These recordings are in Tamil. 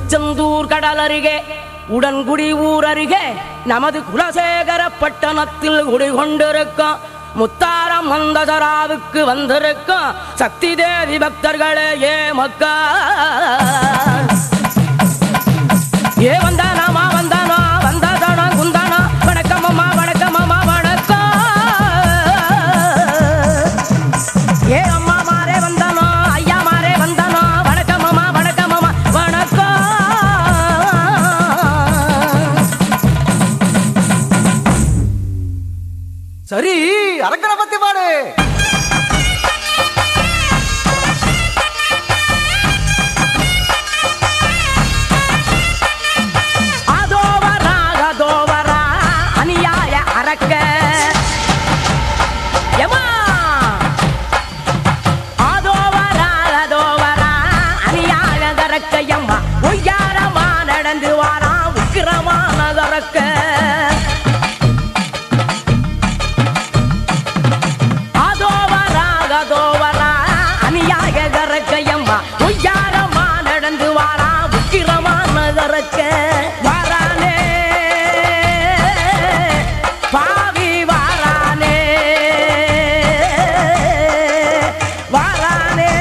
திருச்செந்தூர் கடல் அருகே உடன்குடி ஊர் அருகே நமது குலசேகர பட்டணத்தில் குடிகொண்டிருக்கும் முத்தாரம் மந்ததராவுக்கு வந்திருக்கும் சக்தி தேவி பக்தர்களே ஏ மக்கா ஏ வந்தானாமா வந்தானா வந்தாதானா குந்தானா வணக்கம் அம்மா வணக்கம் அம்மா வணக்கம் ஏ அம்மா மாரே வந்தானோ ஐயா மாரே வந்தானோ வணக்கம் அம்மா வணக்கம் அம்மா வணக்கம் சரி அரக்கனை பத்தி பாடு அதோ வரா அதோ வரா அநியாய அரக்க எம்மா அதோ வரா அதோ வரா அநியாய அரக்க எம்மா ஒய்யாரமா நடந்து வாரா உக்கிரமான அரக்க அதோ வரா அதோ வரா அநியாய கரக்கையம்மா பொய்யாரமா நடந்து வாரா உக்கிரமான கரக்க வாரானே பாவி வாரானே வாரானே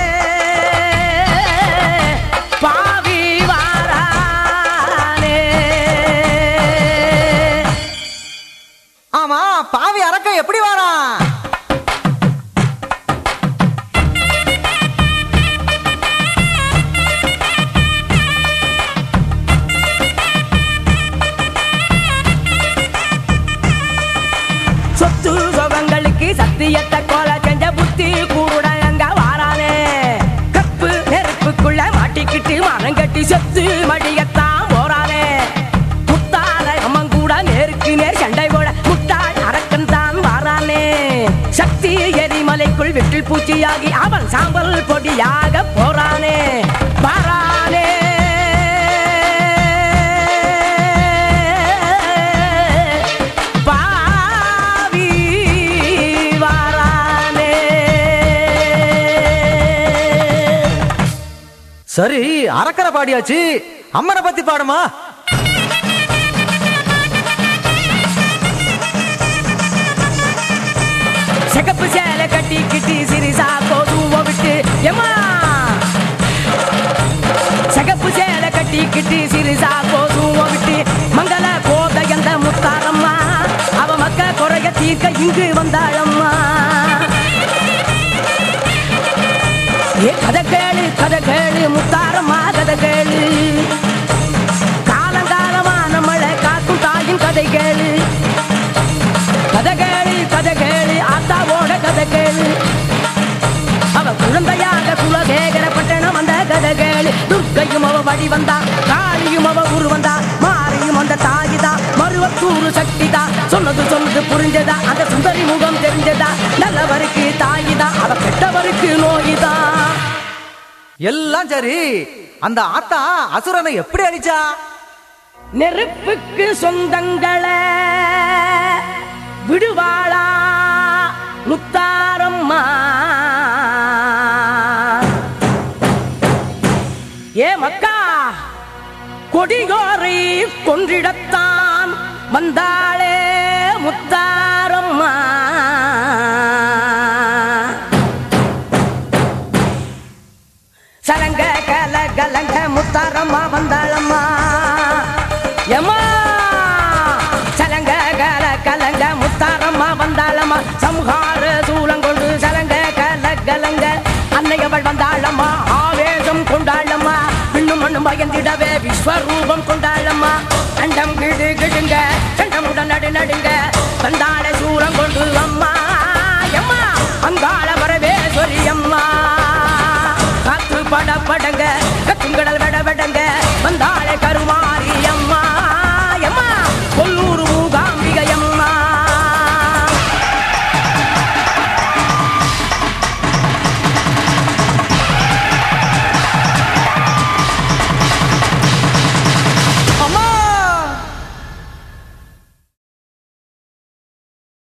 பாவி வாரானே ஆமா பாவி அரக்க எப்படி வாரான் சொத்து சுகங்களுக்கு சத்தியத்தை கொல செஞ்ச புத்தி கூருட அங்க வாரானே கப்பு நெருப்புக்குள்ள மாட்டிக்கிட்டு மரம் கட்டி செத்து மடியத்தான் போறானே முத்தார அம்மன் கூட நேருக்கு நேர் சண்டை போட முட்டாள் அரக்கன் தான் வாரானே சக்தி எரிமலைக்குள் விட்டில் பூச்சியாகி அவன் சாம்பல் பொடியாக போறானே வாரானே பாவி வாரானே சரி அரக்கரை பாடியாச்சு அம்மனை பத்தி பாடுமா சிகப்பு சேலை கட்டிக்கிட்டு சிறிசா கோதுவ விட்டு எம்மா சிகப்பு சேலை கட்டிக்கிட்டு சிறிசா கோதுவ விட்டு மங்கள கோதையந்த முத்தாரம்மா அவ மக்க குறைய தீர்க்க இங்கு வந்தாளம்மா ஏ கதை கேளு கதை கேளு முத்தாரம்மா கதை கேளு காலங்காலமா நம்மளை காக்கும் தாயின் கதை கேளு கதை கேளு கதை கேளு ஆத்தாவோட கதை கேளு அவ குழந்தையாக குலசேகர பட்டணம் வந்த கதை கேளு துர்க்கையும் அவ வழி வந்தா காளியும் அவ உரு வந்தா மாரியும் அந்த தாயிதா மருவத்தூரு சக்திதா சொன்னது சொன்னது புரிஞ்சதா அந்த சுந்தரி முகம் தெரிஞ்சதா நல்லவருக்கு தாயிதா அவ கெட்டவருக்கு நோயிதா எல்லாம் சரி அந்த ஆத்தா அசுரனை எப்படி அழிச்சா நெருப்புக்கு சொந்தங்கள விடுவாளா முத்தாரம்மா ஏ மக்கா கொடியோரை கொன்றிடத்தான் வந்தாளே முத்தாரம்மா சலங்க கல கலங்க முத்தாரம்மா வந்தாளம்மா எம்மா சலங்க கல கலங்க முத்தாரம்மா வந்தாளம்மா சம்ஹார சூலங்கொண்டு சலங்க கல கலங்க அன்னையவள் வந்தாளம்மா ஆவேசம் கொண்டாளம்மா பின்னும் மண்ணும் பயந்திடவே விஸ்வரூபம் கொண்டாளம்மா அண்டம் கிடு கிடுங்க கண்டமுடன் நடு நடுங்க வந்தா